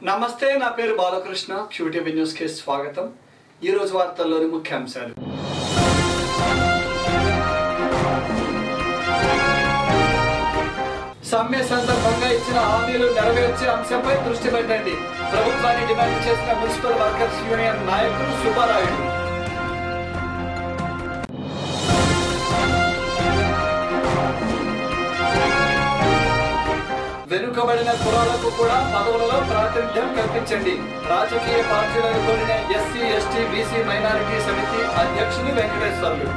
నమస్తే నా పేరు బాలకృష్ణ క్యూటీవీ న్యూస్ కి స్వాగతం ఈ రోజు వార్తల్లోని ముఖ్యాంశాలు సమ్మె సందర్భంగా ఇచ్చిన హామీలు నెరవేర్చే అంశంపై దృష్టి పెట్టండి ప్రభుత్వాన్ని డిమాండ్ చేసిన మున్సిపల్ వర్కర్స్ యూనియన్ నాయకులు సుబ్బారాయుడు వెనుకబడిన కులాలకు కూడా పదవులలో ప్రాతినిధ్యం కల్పించండి రాజకీయ పార్టీలను కోరిన ఎస్సీ ఎస్టీ బీసీ మైనారిటీ సమితి అధ్యక్షులు వెంకటేశ్వర్లు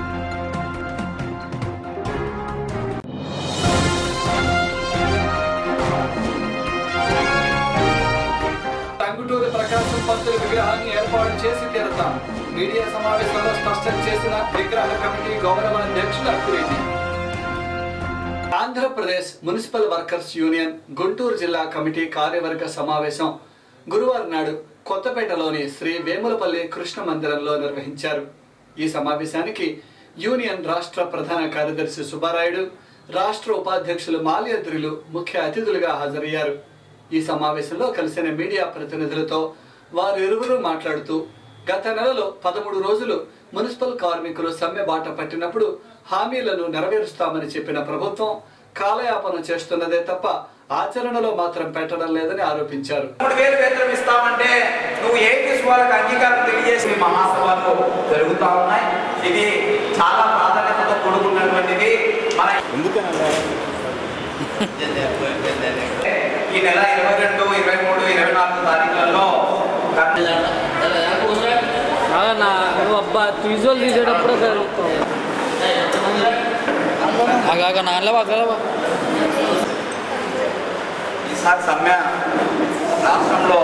టంగుటూరి ప్రకాశం పంతుల విగ్రహాన్ని ఏర్పాటు చేసి తీరతాం మీడియా సమావేశంలో స్పష్టం చేసిన విగ్రహ కమిటీ గౌరవ అధ్యక్షులు Akkireddy Andhra Pradesh municipal workers union Guntur జిల్లా కమిటీ కార్యవర్గ సమావేశం గురువారం నాడు కొత్తపేటలోని శ్రీ వేములపల్లి కృష్ణ మందిరంలో నిర్వహించారు ఈ సమావేశానికి యూనియన్ రాష్ట్ర ప్రధాన కార్యదర్శి సుబ్బారాయుడు రాష్ట్ర ఉపాధ్యక్షులు మాల్యద్రులు ముఖ్య అతిథులుగా హాజరయ్యారు ఈ సమావేశంలో కలిసిన మీడియా ప్రతినిధులతో వారు ఇరువురు మాట్లాడుతూ గత నెలలో పదమూడు రోజులు మున్సిపల్ కార్మికులు సమ్మె బాట పట్టినప్పుడు హామీలను నెరవేరుస్తామని చెప్పిన ప్రభుత్వం కాలయాపన చేస్తున్నదే తప్ప ఆచరణలో మాత్రం పెట్టడం లేదని ఆరోపించారు మూడు వేలు వేతనం ఇస్తామంటే నువ్వు ఏపీఎస్ వాళ్ళకి అంగీకారం తెలియజేసి మహాసభలు జరుగుతా ఉన్నాయి ఇది చాలా ప్రాధాన్యతతో కూడుకున్నటువంటిది మన ఈ నెల ఇరవై రెండు ఇరవై మూడు ఇరవై నాలుగు తారీఖులలో నా అబ్బా విజువల్ తీసేటప్పుడు ఆగా నాన్నవా అగలవా ఈసారి సమ్మె రాష్ట్రంలో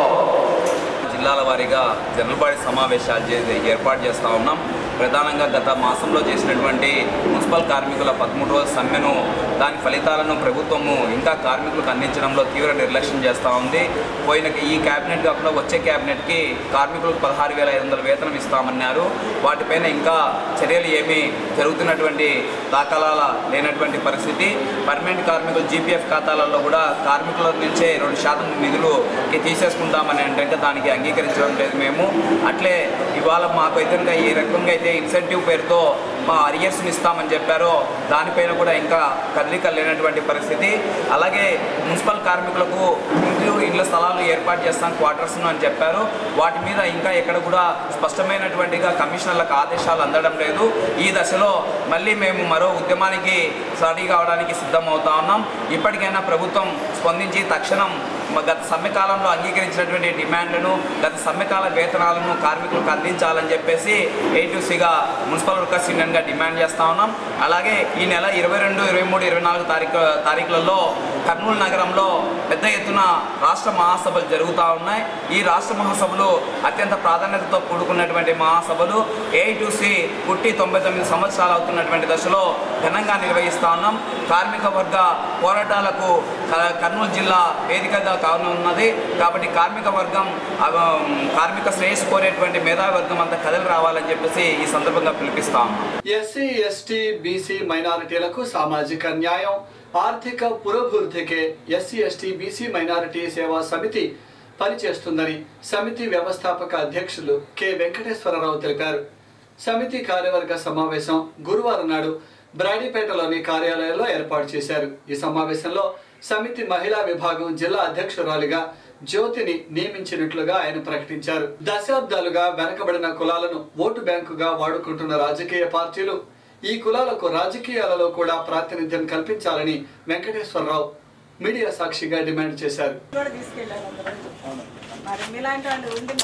జిల్లాల వారీగా జనరల్ బాడీ సమావేశాలు చే- ఏర్పాటు చేస్తూ ఉన్నాం ప్రధానంగా గత మాసంలో చేసినటువంటి మున్సిపల్ కార్మికుల పదమూడు రోజుల సమ్మెను దాని ఫలితాలను ప్రభుత్వము ఇంకా కార్మికులకు అందించడంలో తీవ్ర నిర్లక్ష్యం చేస్తూ ఉంది పోయిన ఈ క్యాబినెట్ కాకుండా వచ్చే క్యాబినెట్కి కార్మికులకు పదహారు వేల ఐదు వందల వేతనం ఇస్తామన్నారు వాటిపైన ఇంకా చర్యలు ఏమీ జరుగుతున్నటువంటి దాఖలాల లేనటువంటి పరిస్థితి పర్మనెంట్ కార్మికులు జీపీఎఫ్ ఖాతాలలో కూడా కార్మికుల నుంచే రెండు శాతం నిధులుకి తీసేసుకుంటామని అంటే ఇంకా దానికి అంగీకరించడం లేదు మేము అట్లే ఇవాళ మాకు అయితే ఇంకా ఏ రకంగా అయితే ఇన్సెంటివ్ పేరుతో మా అరియర్స్ని ఇస్తామని చెప్పారో దానిపైన కూడా ఇంకా కదలిక లేనటువంటి పరిస్థితి అలాగే మున్సిపల్ కార్మికులకు ఇంటి ఇళ్ల స్థలాలు ఏర్పాటు చేస్తాం క్వార్టర్స్ను అని చెప్పారు వాటి మీద ఇంకా ఎక్కడ కూడా స్పష్టమైనటువంటిగా కమిషనర్లకు ఆదేశాలు అందడం లేదు ఈ దశలో మళ్ళీ మేము మరో ఉద్యమానికి రెడీ కావడానికి సిద్ధం అవుతా ఉన్నాం ఇప్పటికైనా ప్రభుత్వం స్పందించి తక్షణం మ- గత సమ్మెకాలంలో అంగీకరించినటువంటి డిమాండ్లను గత సమ్మెకాల వేతనాలను కార్మికులకు అందించాలని చెప్పేసి ఏటీసీగా మున్సిపల్ వర్కర్స్ యూనియన్గా డిమాండ్ చేస్తా ఉన్నాం అలాగే ఈ నెల ఇరవై రెండు ఇరవై మూడు ఇరవై నాలుగు తారీఖు తారీఖులలో కర్నూలు నగరంలో పెద్ద ఎత్తున రాష్ట్ర మహాసభలు జరుగుతూ ఉన్నాయి ఈ రాష్ట్ర మహాసభలు అత్యంత ప్రాధాన్యతతో కూడుకున్నటువంటి మహాసభలు ఏఐటీసీ పుట్టి తొంభై తొమ్మిది సంవత్సరాలు అవుతున్నటువంటి దశలో ఘనంగా నిర్వహిస్తా ఉన్నాం కార్మిక వర్గ పోరాటాలకు క- కర్నూలు జిల్లా వేదికగా కానున్నది కాబట్టి కార్మిక వర్గం ఆ, కార్మిక శ్రేయస్సు కోరేటువంటి మేధావి వర్గం అంతా కథలు రావాలని చెప్పేసి ఈ సందర్భంగా పిలిపిస్తా ఉన్నాం ఎస్సీ ఎస్టీ బీసీ మైనారిటీలకు సామాజిక న్యాయం ఆర్థిక పురోభివృద్ధికే ఎస్సీ ఎస్టీ బీసీ మైనారిటీ సేవా సమితి పనిచేస్తుందని సమితి వ్యవస్థాపక అధ్యక్షులు కె వెంకటేశ్వరరావు తెలిపారు సమితి కార్యవర్గ సమావేశం గురువారం నాడు బ్రాడీపేటలోని కార్యాలయంలో ఏర్పాటు చేశారు ఈ సమావేశంలో సమితి మహిళా విభాగం జిల్లా అధ్యక్షురాలిగా జ్యోతిని నియమించినట్లుగా ఆయన ప్రకటించారు దశాబ్దాలుగా వెనకబడిన కులాలను ఓటు బ్యాంకుగా వాడుకుంటున్న రాజకీయ పార్టీలు ఈ కులాలకు రాజకీయాలలో కూడా ప్రాతినిధ్యం కల్పించాలని వెంకటేశ్వరరావు మీడియా సాక్షిగా డిమాండ్ చేశారు కూడా తీసుకెళ్ళారు అందరూ. మరి మీలాంటి వాళ్ళు ఉండి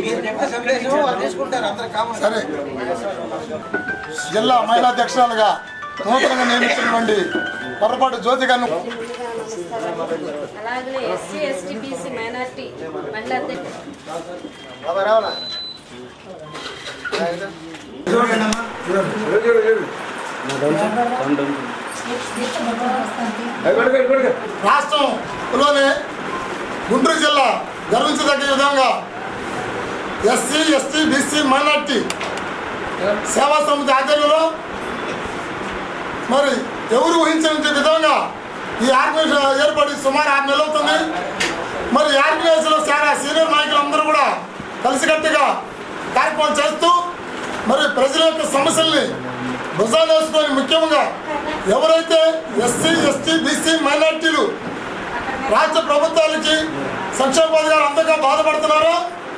సరే జిల్లా మహిళా అధ్యక్షురాలుగా నూతనంగా నియమించినటువంటి పొరపాటు జ్యోతి గారిని అలాగే ఎస్సీ ఎస్టీ బీసీ మైనార్టీ మహిళా అధ్యక్షుడు రాష్ట్రంలోనే గుంటూరు జిల్లా గర్వించదగ్గ విధంగా ఎస్సీ ఎస్టీ బీసీ మైనార్టీ సేవా సమితి ఆధ్వర్యంలో మరి ఎవరు ఊహించిన విధంగా ఈ ఆర్గనైజేషన్ ఏర్పడి సుమారు ఆరు నెలలు అవుతుంది మరి ఈ ఆర్గనైజేషన్లో చాలా సీనియర్ కలిసికట్టుగా కార్యక్రమం చేస్తూ మరి ప్రజల యొక్క సమస్యల్ని భుజాలు వేసుకొని ముఖ్యంగా ఎవరైతే ఎస్సీ ఎస్టీ బీసీ మైనార్టీలు రాష్ట్ర ప్రభుత్వాలకి సంక్షేమ పథకాలు అంతగా బాధపడుతున్నారో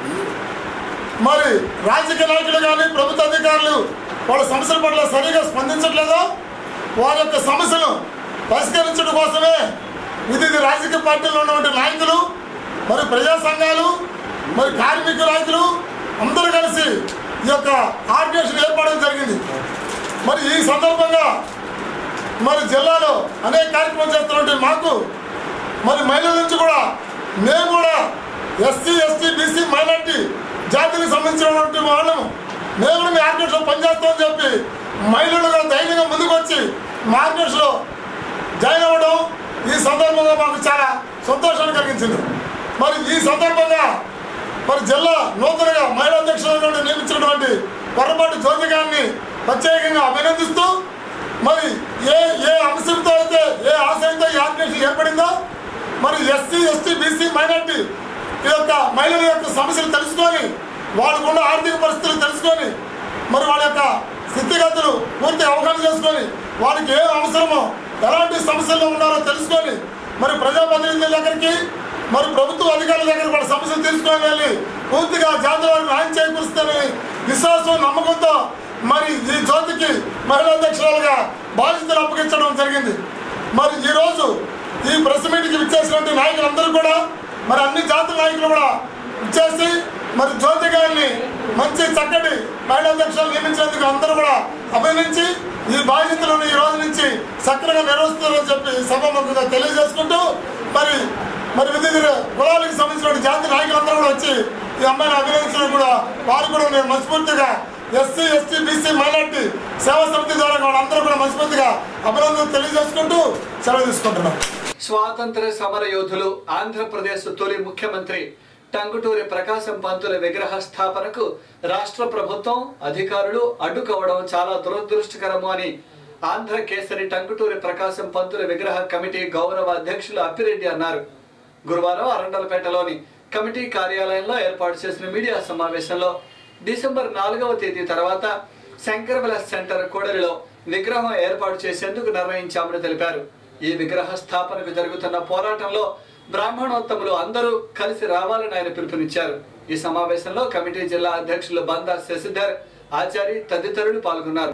మరి రాజకీయ నాయకులు కానీ ప్రభుత్వ అధికారులు వాళ్ళ సమస్యల పట్ల సరిగా స్పందించట్లేదో వారి యొక్క సమస్యలు పరిష్కరించడం కోసమే వివిధ రాజకీయ పార్టీల్లో ఉన్నటువంటి నాయకులు మరి ప్రజా సంఘాలు మరి కార్మిక నాయకులు అందరూ కలిసి ఈ యొక్క ఆర్గనైజేషన్ ఏర్పడడం జరిగింది మరి ఈ సందర్భంగా మరి జిల్లాలో అనేక కార్యక్రమాలు చేస్తున్నటువంటి మాకు మరి మహిళల నుంచి కూడా మేము కూడా ఎస్సీ ఎస్టీ బీసీ మైనార్టీ జాతికి సంబంధించినటువంటి వాళ్ళము మేము కూడా మీ ఆర్గనైజేషన్ పనిచేస్తామని చెప్పి మహిళలుగా ధైర్యంగా ముందుకు వచ్చి మా ఆర్గనైజేషన్లో జాయిన్ అవ్వడం ఈ సందర్భంగా మాకు చాలా సంతోషాన్ని కలిగించింది మరి ఈ సందర్భంగా మరి జిల్లా నూతనంగా మహిళా అధ్యక్షులుగా నియమించినటువంటి పొరపాటు జ్యోతి గారిని ప్రత్యేకంగా అభినందిస్తూ మరి ఏ ఏ అంశంతో అయితే ఏ ఆశయంతో ఈ ఆర్గనైజేషన్ ఏర్పడిందో మరి ఎస్సీ ఎస్టీ బీసీ మైనార్టీ ఈ యొక్క మహిళల యొక్క సమస్యలు తెలుసుకొని వాళ్ళకున్న ఆర్థిక పరిస్థితులు తెలుసుకొని మరి వాళ్ళ యొక్క స్థితిగతులు పూర్తి అవగాహన చేసుకొని వారికి ఏ అవసరమో ఎలాంటి సమస్యల్లో ఉన్నారో తెలుసుకొని మరి ప్రజాప్రతినిధుల దగ్గరికి మరి ప్రభుత్వ అధికారుల దగ్గర వాళ్ళ సమస్యలు తీసుకొని వెళ్ళి పూర్తిగా జాతర వారికి న్యాయం చేకూరుస్తారని విశ్వాసం నమ్మకంతో మరి ఈ జ్యోతికి మహిళా అధ్యక్షురాలుగా బాధ్యతలు అప్పగించడం జరిగింది మరి ఈరోజు ఈ ప్రెస్ మీట్కి విచ్చేసినటువంటి నాయకులందరూ కూడా మరి అన్ని జాతుల నాయకులు కూడా ఇచ్చేసి మరి జ్యోతి గారిని మంచి చక్కటి మహిళా అధ్యక్షులు నియమించినందుకు అందరూ కూడా అభినందించి ఈ బాధ్యతలను ఈ రోజు నుంచి సక్రమంగా నిర్వహిస్తున్నారని చెప్పి సభముఖంగా తెలియజేసుకుంటూ మరి మరి వివిధ కులాలకు సంబంధించిన జాతి నాయకులందరూ కూడా వచ్చి ఈ అమ్మాయిని అభినందించడం కూడా వారు కూడా నేను మనస్ఫూర్తిగా ఎస్సీ ఎస్టీ బీసీ మైనార్టీ సేవా సమితి ద్వారా వాళ్ళందరూ కూడా మనస్ఫూర్తిగా అభినందనలు తెలియజేసుకుంటూ సెలవు తీసుకుంటున్నాం స్వాతంత్ర సమర యోధులు ఆంధ్రప్రదేశ్ తొలి ముఖ్యమంత్రి టంగుటూరి ప్రకాశం పంతుల విగ్రహ స్థాపనకు రాష్ట్ర ప్రభుత్వం అధికారులు అడ్డుకోవడం చాలా దురదృష్టకరము అని ఆంధ్ర కేసరి టంగుటూరి ప్రకాశం పంతుల విగ్రహ కమిటీ గౌరవ అధ్యక్షులు అప్పిరెడ్డి అన్నారు గురువారం అరండలపేటలోని కమిటీ కార్యాలయంలో ఏర్పాటు చేసిన మీడియా సమావేశంలో డిసెంబర్ నాలుగవ తేదీ తర్వాత శంకరవల సెంటర్ కూడలిలో విగ్రహం ఏర్పాటు చేసేందుకు నిర్ణయించామని తెలిపారు ఈ విగ్రహ స్థాపనకు జరుగుతున్న పోరాటంలో బ్రాహ్మణోత్తములు అందరూ కలిసి రావాలని ఆయన పిలుపునిచ్చారు ఈ సమావేశంలో కమిటీ జిల్లా అధ్యక్షులు బందా శశిధర్ ఆచారి తదితరులు పాల్గొన్నారు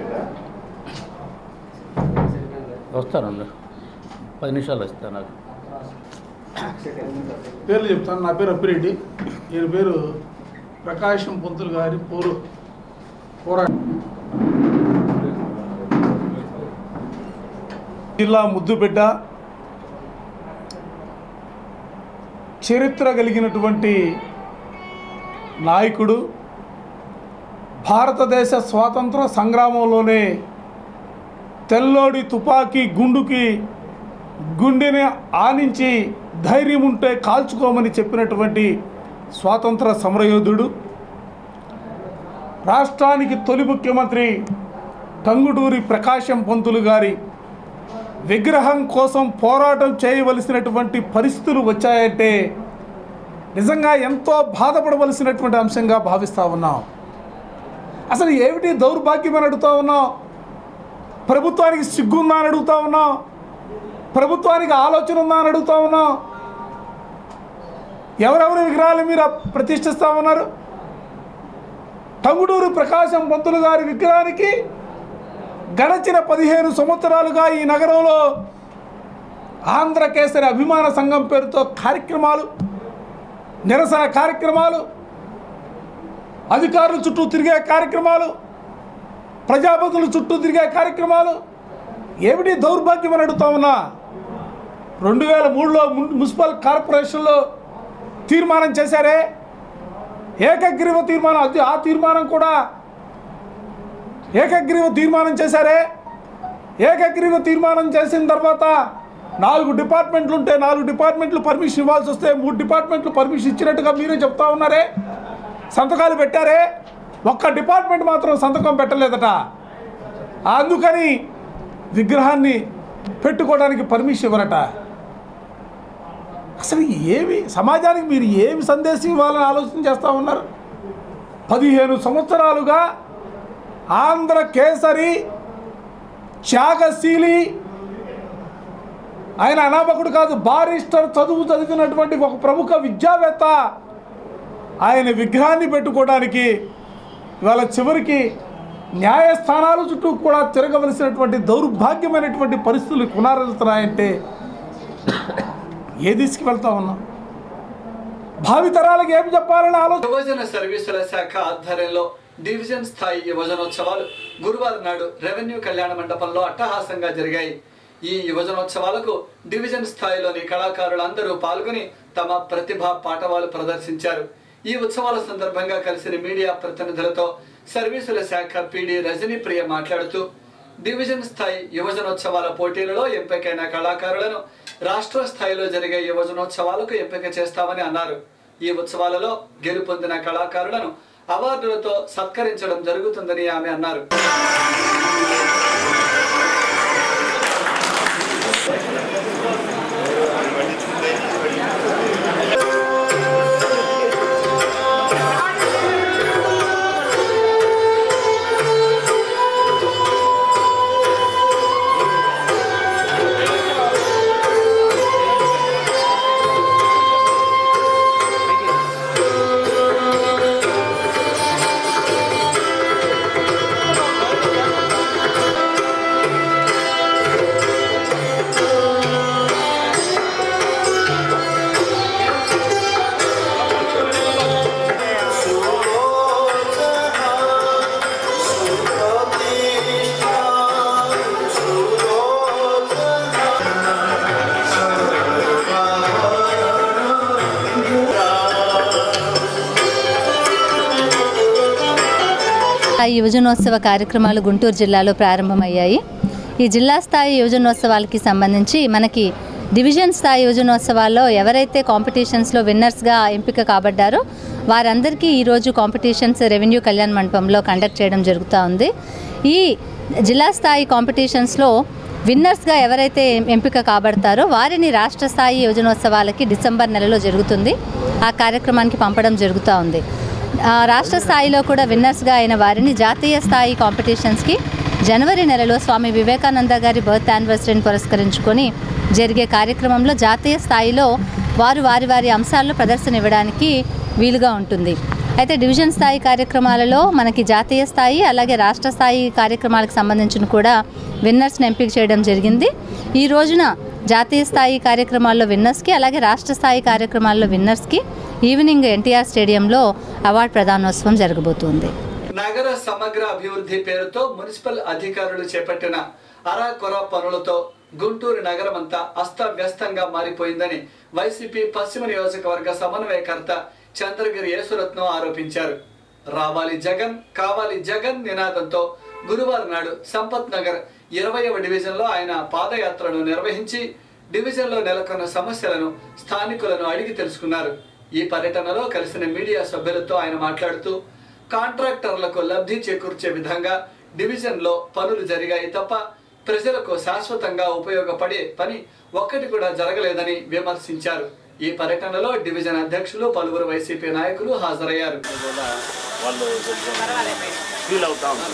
వస్తానండి పది నిమిషాలు వస్తాను నాకు పేర్లు చెప్తాను నా పేరు అప్పిరెడ్డి ఈయన పేరు ప్రకాశం పొంతులు గారి పోరు పోరా జిల్లా ముద్దుబిడ్డ చరిత్ర కలిగినటువంటి నాయకుడు భారతదేశ స్వాతంత్ర సంగ్రామంలోనే తెల్లోడి తుపాకీ గుండుకి గుండెని ఆనించి ధైర్యం ఉంటే కాల్చుకోమని చెప్పినటువంటి స్వాతంత్ర సమరయోధుడు రాష్ట్రానికి తొలి ముఖ్యమంత్రి టంగుటూరి ప్రకాశం పంతులు గారి విగ్రహం కోసం పోరాటం చేయవలసినటువంటి పరిస్థితులు వచ్చాయంటే నిజంగా ఎంతో బాధపడవలసినటువంటి అంశంగా భావిస్తూ ఉన్నాం అసలు ఏమిటి దౌర్భాగ్యం అని అడుగుతా ఉన్నాం ప్రభుత్వానికి సిగ్గుందా అని అడుగుతా ఉన్నాం ప్రభుత్వానికి ఆలోచన ఉందా అని అడుగుతా ఉన్నాం ఎవరెవరి విగ్రహాలు మీరు ప్రతిష్ఠిస్తా ఉన్నారు టంగుటూరు ప్రకాశం పంతులు గారి విగ్రహానికి గడచిన పదిహేను సంవత్సరాలుగా ఈ నగరంలో ఆంధ్ర కేసరి అభిమాన సంఘం పేరుతో కార్యక్రమాలు నిరసన కార్యక్రమాలు అధికారుల చుట్టూ తిరిగే కార్యక్రమాలు ప్రజాపతుల చుట్టూ తిరిగే కార్యక్రమాలు ఏమిటి దౌర్భాగ్యం అని అడుగుతా ఉన్నా రెండు వేల మూడులో మున్- మున్సిపల్ కార్పొరేషన్లో తీర్మానం చేశారే ఏకగ్రీవ తీర్మానం అది ఆ తీర్మానం కూడా ఏకగ్రీవ తీర్మానం చేశారే ఏకగ్రీవ తీర్మానం చేసిన తర్వాత నాలుగు డిపార్ట్మెంట్లు ఉంటే నాలుగు డిపార్ట్మెంట్లు పర్మిషన్ ఇవ్వాల్సి వస్తే మూడు డిపార్ట్మెంట్లు పర్మిషన్ ఇచ్చినట్టుగా మీరే చెప్తా ఉన్నారే సంతకాలు పెట్టారే ఒక్క డిపార్ట్మెంట్ మాత్రం సంతకం పెట్టలేదట అందుకని విగ్రహాన్ని పెట్టుకోవడానికి పర్మిషన్ ఇవ్వరట అసలు ఏమి సమాజానికి మీరు ఏమి సందేశం ఇవ్వాలని ఆలోచన చేస్తూ ఉన్నారు పదిహేను సంవత్సరాలుగా ఆంధ్ర కేసరి త్యాగశీలి ఆయన అనామకుడు కాదు బారిస్టర్ చదువు చదివినటువంటి ఒక ప్రముఖ విద్యావేత్త ఆయన విగ్రహాన్ని పెట్టుకోవడానికి ఇవాళ చివరికి న్యాయస్థానాల చుట్టూ కూడా తిరగవలసినటువంటి దౌర్భాగ్యమైనటువంటి పరిస్థితులు కొనారెళ్తున్నాయంటే ఏ దిశకి వెళ్తా ఉన్నాం భావితరాలకు ఏం చెప్పాలని ఆలోచన యువజన సర్వీసుల శాఖ ఆధ్వర్యంలో డివిజన్ స్థాయి యువజనోత్సవాలు గురువారం నాడు రెవెన్యూ కళ్యాణ మండపంలో అట్టహాసంగా జరిగాయి ఈ యువజనోత్సవాలకు డివిజన్ స్థాయిలోని కళాకారులందరూ పాల్గొని తమ ప్రతిభా పాఠవాలు ప్రదర్శించారు ఈ ఉత్సవాల సందర్భంగా కలిసిన మీడియా ప్రతినిధులతో సర్వీసుల శాఖ పీడి రజనీ ప్రియ మాట్లాడుతూ డివిజన్ స్థాయి యువజనోత్సవాల పోటీలలో ఎంపికైన కళాకారులను రాష్ట్ర స్థాయిలో జరిగే యువజనోత్సవాలకు ఎంపిక చేస్తామని అన్నారు ఈ ఉత్సవాలలో గెలుపొందిన కళాకారులను అవార్డులతో సత్కరించడం జరుగుతుందని ఆమె అన్నారు ఆ యువజనోత్సవ కార్యక్రమాలు గుంటూరు జిల్లాలో ప్రారంభమయ్యాయి ఈ జిల్లా స్థాయి యువజనోత్సవాలకి సంబంధించి మనకి డివిజన్ స్థాయి యువజనోత్సవాల్లో ఎవరైతే కాంపిటీషన్స్లో విన్నర్స్గా ఎంపిక కాబడ్డారో వారందరికీ ఈరోజు కాంపిటీషన్స్ రెవెన్యూ కళ్యాణ్ మండపంలో కండక్ట్ చేయడం జరుగుతూ ఉంది ఈ జిల్లా స్థాయి కాంపిటీషన్స్లో విన్నర్స్గా ఎవరైతే ఎంపిక కాబడతారో వారిని రాష్ట్ర స్థాయి యోజనోత్సవాలకి డిసెంబర్ నెలలో జరుగుతుంది ఆ కార్యక్రమానికి పంపడం జరుగుతూ ఉంది ఆ, రాష్ట్ర స్థాయిలో కూడా విన్నర్స్గా అయిన వారిని జాతీయ స్థాయి కాంపిటీషన్స్కి జనవరి నెలలో స్వామి వివేకానంద గారి బర్త్ యానివర్సరీని పురస్కరించుకొని జరిగే కార్యక్రమంలో జాతీయ స్థాయిలో వారు వారి వారి అంశాల్లో ప్రదర్శన ఇవ్వడానికి వీలుగా ఉంటుంది అయితే డివిజన్ స్థాయి కార్యక్రమాలలో మనకి జాతీయ స్థాయి అలాగే రాష్ట్ర స్థాయి కార్యక్రమాలకు సంబంధించిన కూడా విన్నర్స్ని ఎంపిక చేయడం జరిగింది ఈ రోజున జాతీయ స్థాయి కార్యక్రమాల్లో విన్నర్స్కి అలాగే రాష్ట్ర స్థాయి కార్యక్రమాల్లో విన్నర్స్కి ఈవినింగ్ ఎన్టీఆర్ స్టేడియంలో అవార్డు ప్రదానోత్సవం జరగబోతుంది నగర సమగ్ర అభివృద్ధి పేరుతో మున్సిపల్ అధికారులు చేపట్టిన అరాకొర పనులతో గుంటూరు నగరమంతా అస్తవ్యస్తంగా మారిపోయిందని వైసీపీ పశ్చిమ నియోజకవర్గ సమన్వయకర్త చంద్రగిరి యేసురత్నం ఆరోపించారు రావాలి జగన్ కావాలి జగన్ నినాదంతో గురువారం నాడు సంపత్ నగర్ ఇరవైవ డివిజన్లో ఆయన పాదయాత్రను నిర్వహించి డివిజన్లో నెలకొన్న సమస్యలను స్థానికులను అడిగి తెలుసుకున్నారు ఈ పర్యటనలో కలిసిన మీడియా సభ్యులతో ఆయన మాట్లాడుతూ కాంట్రాక్టర్లకు లబ్ధి చేకూర్చే విధంగా డివిజన్లో పనులు జరిగాయి తప్ప ప్రజలకు శాశ్వతంగా ఉపయోగపడే పని ఒక్కటి కూడా జరగలేదని విమర్శించారు ఈ పర్యటనలో డివిజన్ అధ్యక్షులు పలువురు వైసీపీ నాయకులు హాజరయ్యారు వాళ్ళు ఫీల్ అవుతా ఉంటారు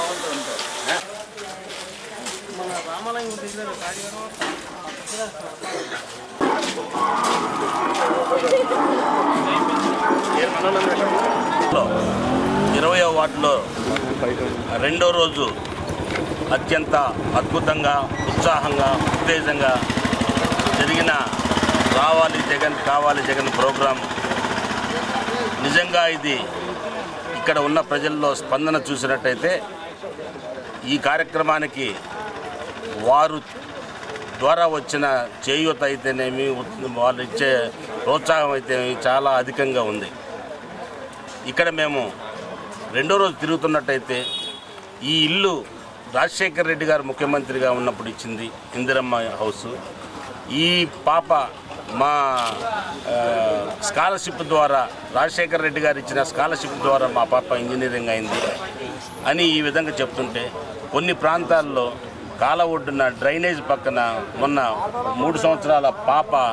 ఇరవయో వార్డులో రెండో రోజు అత్యంత అద్భుతంగా ఉత్సాహంగా ఉత్తేజంగా జరిగిన రావాలి జగన్ కావాలి జగన్ ప్రోగ్రాం నిజంగా ఇది ఇక్కడ ఉన్న ప్రజల్లో స్పందన చూసినట్టయితే ఈ కార్యక్రమానికి వారు ద్వారా వచ్చిన చేయూత అయితేనేమి ఉత్- వాళ్ళు ఇచ్చే ప్రోత్సాహం అయితేనేమి చాలా అధికంగా ఉంది ఇక్కడ మేము రెండో రోజు తిరుగుతున్నట్టయితే ఈ ఇల్లు రాజశేఖర్ రెడ్డి గారు ముఖ్యమంత్రిగా ఉన్నప్పుడు ఇచ్చింది ఇందిరమ్మ హౌస్ ఈ పాప మా ఆ, స్కాలర్షిప్ ద్వారా రాజశేఖర్ రెడ్డి గారు ఇచ్చిన స్కాలర్షిప్ ద్వారా మా పాప ఇంజనీరింగ్ అయింది అని ఈ విధంగా చెప్తుంటే కొన్ని ప్రాంతాల్లో కాల ఒడ్డున డ్రైనేజ్ పక్కన మొన్న మూడు సంవత్సరాల పాప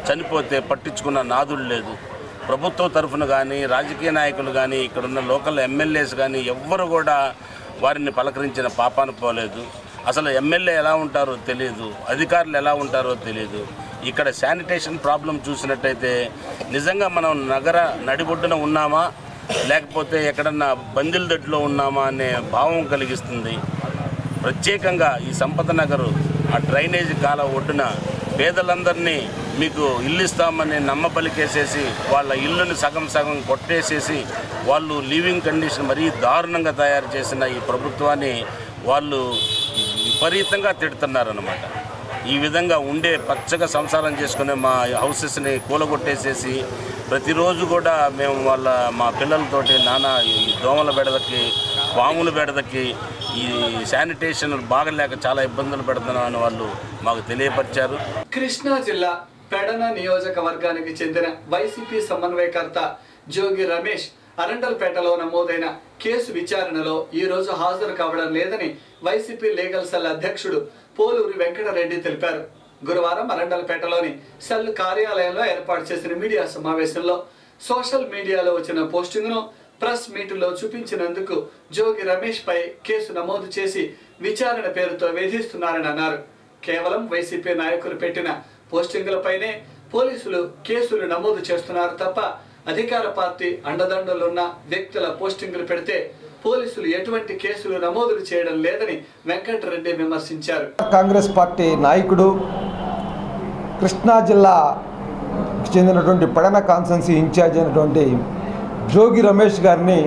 చనిపోతే పట్టించుకున్న నాదుడు లేదు ప్రభుత్వ తరఫున కానీ రాజకీయ నాయకులు కానీ ఇక్కడున్న లోకల్ ఎమ్మెల్యేస్ కానీ ఎవ్వరు కూడా వారిని పలకరించిన పాపాన పోలేదు అసలు ఎమ్మెల్యే ఎలా ఉంటారో తెలియదు అధికారులు ఎలా ఉంటారో తెలియదు ఇక్కడ శానిటేషన్ ప్రాబ్లం చూసినట్టయితే నిజంగా మనం నగర నడిబొడ్డున ఉన్నామా లేకపోతే ఎక్కడన్నా బందిల్ దొడ్లో ఉన్నామా అనే భావం కలిగిస్తుంది ప్రత్యేకంగా ఈ సంపద నగరు ఆ డ్రైనేజ్ కాల ఒడ్డున పేదలందరినీ మీకు ఇల్లు ఇస్తామని నమ్మపలికేసేసి వాళ్ళ ఇల్లుని సగం సగం కొట్టేసేసి వాళ్ళు లివింగ్ కండిషన్ మరీ దారుణంగా తయారు చేసిన ఈ ప్రభుత్వాన్ని వాళ్ళు విపరీతంగా తిడుతున్నారన్నమాట ఈ విధంగా ఉండే పచ్చగా సంసారం చేసుకునే మా హౌసెస్ని కూలగొట్టేసేసి ప్రతిరోజు కూడా మేము వాళ్ళ మా పిల్లలతోటి నాన్న ఈ దోమల బెడదకి పాముల బెడదకి ఈ శానిటేషన్ బాగలేక చాలా ఇబ్బందులు పెడుతున్నామని వాళ్ళు మాకు తెలియపరిచారు కృష్ణా జిల్లా పెడన నియోజకవర్గానికి చెందిన వైసీపీ సమన్వయకర్త జోగి రమేష్ అరండల్పేటలో నమోదైన కేసు విచారణలో ఈ రోజు హాజరు కావడం లేదని వైసీపీ లీగల్ సెల్ అధ్యక్షుడు పోలూరి వెంకటరెడ్డి తెలిపారు గురువారం అరండల్పేటలోని సెల్ కార్యాలయంలో ఏర్పాటు చేసిన మీడియా సమావేశంలో సోషల్ మీడియాలో వచ్చిన పోస్టింగ్ను ప్రెస్ మీటులో చూపించినందుకు జోగి రమేష్ పై కేసు నమోదు చేసి విచారణ పేరుతో వేధిస్తున్నారని అన్నారు కేవలం వైసీపీ నాయకులు పెట్టిన పోస్టింగులపైనే పోలీసులు కేసులు నమోదు చేస్తున్నారు తప్ప అధికార పార్టీ అండదండలున్న వ్యక్తుల పోస్టింగులు పెడితే పోలీసులు ఎటువంటి కేసులు నమోదులు చేయడం లేదని వెంకటరెడ్డి విమర్శించారు కాంగ్రెస్ పార్టీ నాయకుడు కృష్ణా జిల్లా చెందినటువంటి పడన కాన్సెన్సీ ఇన్ఛార్జ్ అయినటువంటి జోగి రమేష్ గారిని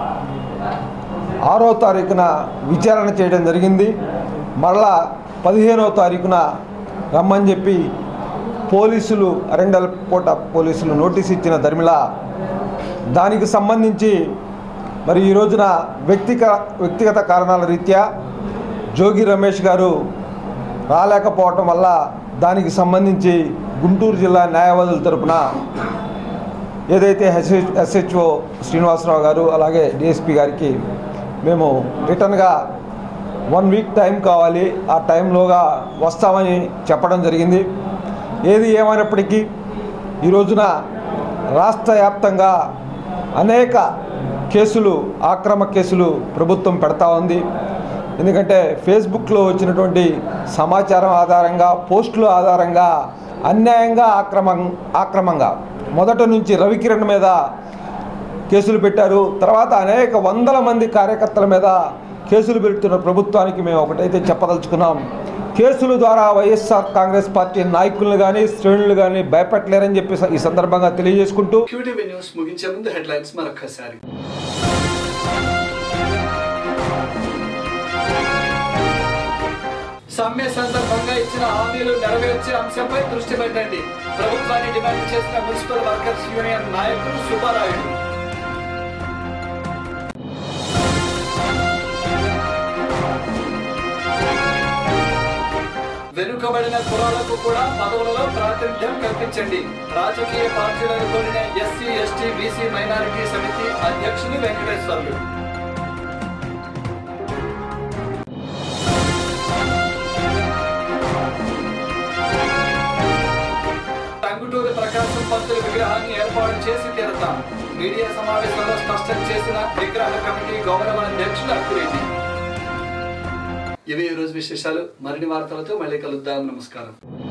ఆరో తారీఖున విచారణ చేయడం జరిగింది మరలా పదిహేనవ తారీఖున రమ్మని చెప్పి పోలీసులు అరెండల్ కోట పోలీసులు నోటీస్ ఇచ్చిన ధర్మిల దానికి సంబంధించి మరి ఈ రోజున వ్యక్తిగ వ్యక్తిగత కారణాల రీత్యా జోగి రమేష్ గారు రాలేకపోవటం వల్ల దానికి సంబంధించి గుంటూరు జిల్లా న్యాయవాదుల తరపున ఏదైతే ఎస్హెచ్ ఎస్హెచ్ఓ శ్రీనివాసరావు గారు అలాగే డిఎస్పి గారికి మేము రిటర్న్గా వన్ వీక్ టైం కావాలి ఆ టైంలోగా వస్తామని చెప్పడం జరిగింది ఏది ఏమైనప్పటికీ ఈ రోజున రాష్ట్ర వ్యాప్తంగా అనేక కేసులు ఆక్రమ కేసులు ప్రభుత్వం పెడతా ఉంది ఎందుకంటే ఫేస్బుక్లో వచ్చినటువంటి సమాచారం ఆధారంగా పోస్టుల ఆధారంగా అన్యాయంగా ఆక్రమం ఆక్రమంగా మొదట నుంచి రవికిరణ్ మీద కేసులు పెట్టారు తర్వాత అనేక వందల మంది కార్యకర్తల మీద కేసులు పెడుతున్న ప్రభుత్వానికి మేము ఒకటైతే చెప్పదలుచుకున్నాం కేసుల ద్వారా వైఎస్ఆర్ కాంగ్రెస్ పార్టీ నాయకులను కానీ శ్రేణులు కానీ భయపెట్టలేరని చెప్పి ఈ సందర్భంగా తెలియజేసుకుంటూ క్యూటీవీ న్యూస్ ముగించే ముందు హెడ్లైన్స్ మరొకసారి సమ్మె సందర్భంగా ఇచ్చిన హామీలు నెరవేర్చే అంశంపై దృష్టి పెట్టండి ప్రభుత్వాన్ని డిమాండ్ చేసిన మున్సిపల్ వర్కర్స్ యూనియన్ నాయకులు సుబ్బారాయుడు వెనుకబడిన కులాలకు కూడా పదవులలో ప్రాతినిధ్యం కల్పించండి రాజకీయ పార్టీలను కోరిన ఎస్సీ ఎస్టీ బీసీ మైనారిటీ సమితి అధ్యక్షులు వెంకటేశ్వర్లు టంగుటూరి ప్రకాశం పంతుల విగ్రహాన్ని ఏర్పాటు చేసి తీరతాం మీడియా సమావేశంలో స్పష్టం చేసిన విగ్రహ కమిటీ గౌరవ అధ్యక్షులు అక్కిరెడ్డి ఇవి ఈ రోజు విశేషాలు మరిన్ని వార్తలతో మళ్ళీ కలుద్దాం నమస్కారం